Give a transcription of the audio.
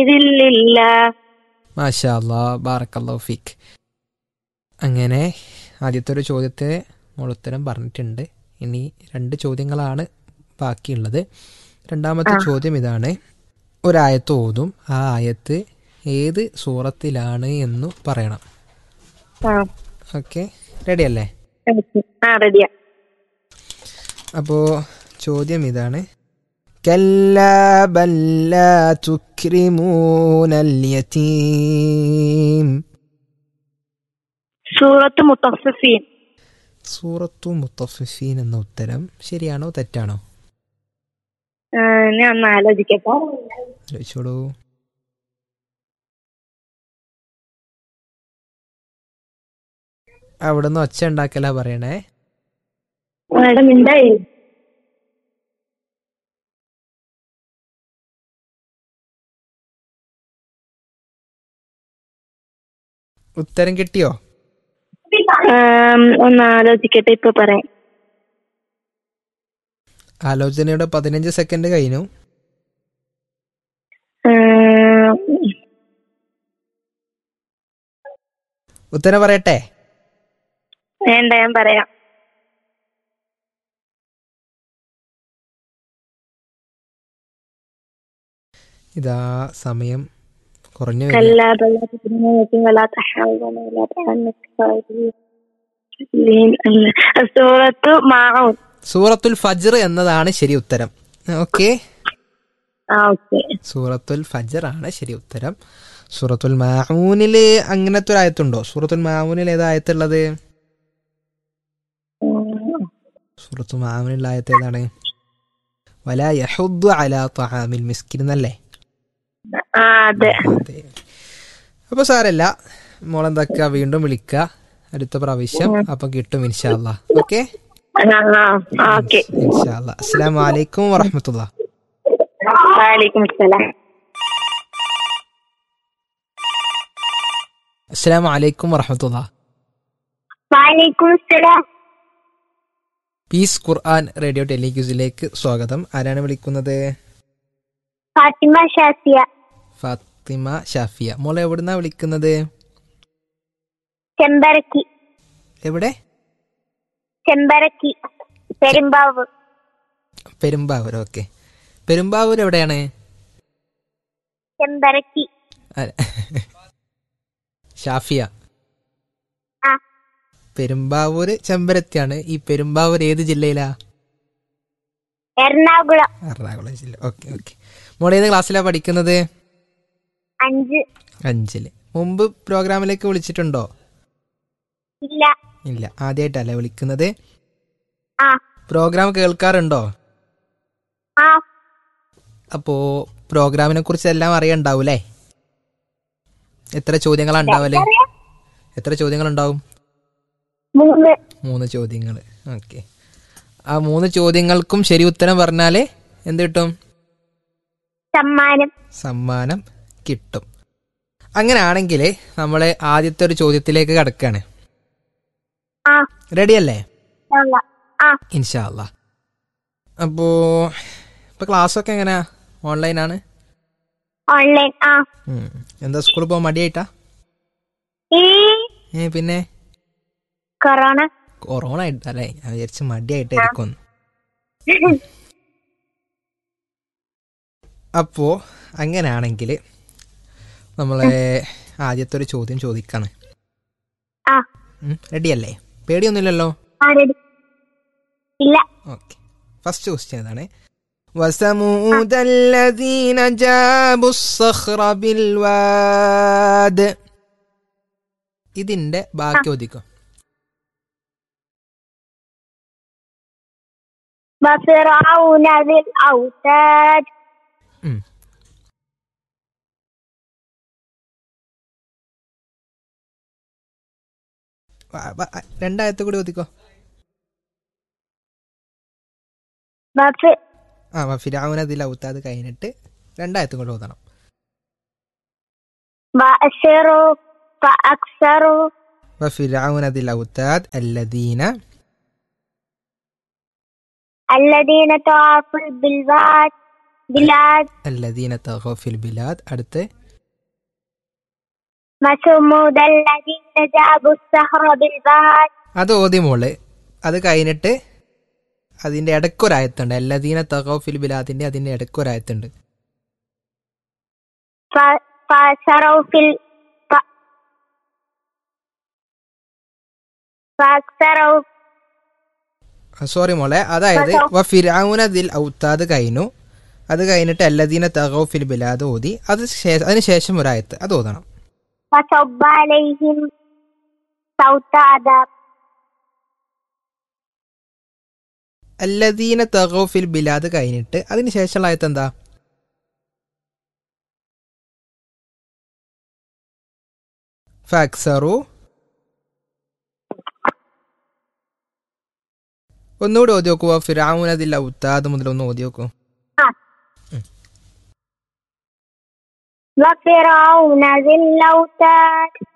ഇതില്ല മാഷാ അല്ലാ ബാറക്കല്ലാ ഫീക്ക് അങ്ങനെ ആദ്യത്തെ ഒരു ചോദ്യത്തെ മോളുത്തരം പറഞ്ഞിട്ടുണ്ട് ഇനി രണ്ട് ചോദ്യങ്ങളാണ് ബാക്കിയുള്ളത് രണ്ടാമത്തെ ചോദ്യം ഇതാണ് ഒരായത്ത് ഓതും ആ ആയത്ത് ഏത് സൂറത്തിലാണ് എന്ന് പറയണം ആ ഓക്കെ റെഡി അല്ലേ ആ റെഡിയാ അപ്പോൾ ചോദ്യം ഇതാണ് كلا بل لا تكرمون اليتيم സൂറത്ത് മുത്തഫീൻ സൂറത്തു മുത്തഫിഫീൻ എന്ന ഉത്തരം ശരിയാണോ തെറ്റാണോ ഞാൻ ഒന്ന് ആലോചിക്കട്ടെ ആലോചിച്ചോളൂ അവിടുന്ന് ഒച്ച ഉണ്ടാക്കല പറയണേ മാഡം ഉണ്ടായി ഉത്തരം കിട്ടിയോ ഒന്ന് ആലോചിക്കട്ടെ ഇപ്പൊ പറയാം ആലോചനയുടെ പതിനഞ്ച് സെക്കൻഡ് കഴിഞ്ഞു ആം, ഉത്തരം പറയട്ടെ വേണ്ട ഞാൻ പറയാം ഇതാ സമയം കുറഞ്ഞു വരിക كلا بل لا تكرمون ولا تحاولون ولا تعنك സൂറത്ത് മാഊൻ സൂറത്തുൽ ഫജ്ർ എന്നതാണ് ശരി ഉത്തരം ഓക്കെ ആ ഓക്കെ സൂറത്തുൽ ഫജ്ർ ആണ് ശരി ഉത്തരം സൂറത്തുൽ മാഊനില് അങ്ങനത്തെ ഒരു ആയത്തുണ്ടോ സൂറത്തുൽ മാഊനിൽ ഏതാ ആയത്തുള്ളത് സൂറത്തു മാഊനിൽ ആയത്ത് ഏതാണ് വല യഹുദ്ദു അലാ തഹാമിൽ മിസ്കിൻ എന്നല്ലേ ആ അതെ അതെ അപ്പൊ സാരല്ല മോളെന്താക്ക വീണ്ടും വിളിക്കുക അടുത്ത പ്രാവശ്യം അപ്പൊ കിട്ടും ഇൻഷാല്ല ഓക്കെ ആ ഓക്കെ ഇൻഷാല്ല അസ്സലാമു അലൈക്കും വറഹമത്തുള്ള വാലിക്കും സലാം അസ്സലാമു അലൈക്കും വറഹമത്തുള്ള വാലിക്കും സലാം പീസ് ഖുർആൻ റേഡിയോ ടെലിക്യൂസിലേക്ക് സ്വാഗതം ആരാണ് വിളിക്കുന്നത് ഫാത്തിമ ഷാസിയ ഫാത്തിമ ഷാഫിയ മോളെ എവിടുന്നാ വിളിക്കുന്നത് ചെമ്പരക്കി എവിടെ ചെമ്പരക്കി പെരുമ്പാവ് പെരുമ്പാവൂർ ഓക്കെ പെരുമ്പാവൂർ എവിടെയാണ് ചെമ്പരക്കി അ- ഷാഫിയ ആ പെരുമ്പാവൂര് ചെമ്പരത്തിയാണ് ഈ പെരുമ്പാവൂർ ഏത് ജില്ലയിലാ എറണാകുളം എറണാകുളം ജില്ല ഓക്കെ ഓക്കെ മോളെ ഏത് ക്ലാസ്സിലാ പഠിക്കുന്നത് അഞ്ച് അഞ്ചില് മുമ്പ് പ്രോഗ്രാമിലേക്ക് വിളിച്ചിട്ടുണ്ടോ ഇല്ല ഇല്ല ആദ്യമായിട്ടല്ലേ വിളിക്കുന്നത് ആ പ്രോഗ്രാം കേൾക്കാറുണ്ടോ ആ അപ്പോ പ്രോഗ്രാമിനെ കുറിച്ച് എല്ലാം അറിയണ്ടാവൂലേ എത്ര ചോദ്യങ്ങളാ ഉണ്ടാവല് അറിയാം. എത്ര ചോദ്യങ്ങൾ ഉണ്ടാവും മൂന്ന് മൂന്ന് ചോദ്യങ്ങൾ ഓക്കെ ആ മൂന്ന് ചോദ്യങ്ങൾക്കും ശരി ഉത്തരം പറഞ്ഞാല് എന്ത് കിട്ടും സമ്മാനം സമ്മാനം കിട്ടും അങ്ങനെയാണെങ്കിൽ നമ്മളെ ആദ്യത്തെ ഒരു ചോദ്യത്തിലേക്ക് കടക്കാണ് ആ റെഡി അല്ലേ ഉള്ള. ആ ഇൻഷാല്ല അപ്പോ ഇപ്പൊ ക്ലാസ് ഒക്കെ എങ്ങനെയാ ഓൺലൈൻ ആണ് ഓൺലൈൻ ആ ഉം. എന്താ സ്കൂളിൽ പോകാൻ മടിയായിട്ടാ ഈ ഏ പിന്നെ കൊറോണ കൊറോണ ആയിട്ടല്ലേ ഞാൻ വിചാരിച്ച് മടിയായിട്ടായിരിക്കും അപ്പോ അങ്ങനെയാണെങ്കിൽ നമ്മളെ ആദ്യത്തെ ഒരു ചോദ്യം ചോദിക്കാണ് ആ റെഡിയല്ലേ പേടിയൊന്നുമില്ലല്ലോ ആ ready. ഇല്ല ഓക്കെ ഫസ്റ്റ് ക്വസ്റ്റ്യൻ ഇതാണ് وثمود الذين جابوا الصخر بالواد ഇതിന്റെ ബാക്കി ഒതുക്കും وفرعون ذي الأوتاد ഉം. വ- വ- രണ്ടായത്തെ കൂടി ഒതുക്കോ وف... ആ ഫിരാവുന അതിൽ ഔത്താത് കഴിഞ്ഞിട്ട് രണ്ടായത്തും കൂടെ ഓതണം وأسروا فأكثروا وفرعون ذي الأوتاد الذين الذين طافوا بالواد بلاد അല്ലദീന തഗൗ ഫിൽ ബിലാദ് അടുത്ത് وثمود الذين جابوا الصخر بالباد അത് ഓതി മോള് അത് കഴിഞ്ഞിട്ട് അതിന്റെ ഇടയ്ക്കൊരായത്തുണ്ട് അല്ലദീന തഗൗ ഫിൽ ബിലാദിന്റെ അതിന്റെ ഇടയ്ക്കൊരായത്തുണ്ട് ف- فأكثروا في ال... ف- فأكثروا സോറി മോളെ അതായത് തഗൗ. വ ഫിർഔന ദിൽ ഔത്താദ് കഴിഞ്ഞു അത് കഴിഞ്ഞിട്ട് അല്ലദീന തഗൗ ഫിൽ ബിലാദ് ഓതി അത് ശേ- അതിന് ശേഷം ഒരായത്ത് അത് ഓതണം فصب عليهم صوت عذاب അല്ലദീന തഗൗ ഫിൽ ബിലാദ് കഴിഞ്ഞിട്ട് അതിന് ശേഷമുള്ള ആയത്ത് എന്താ ഫാക്സറു ഒന്നുകൂടി ഓതി നോക്കുക ഫിറാവുനതിൽ ഔത്താദ് മുതൽ ഒന്ന് ഓതി നോക്കൂ وفرعون ذي الأوتاد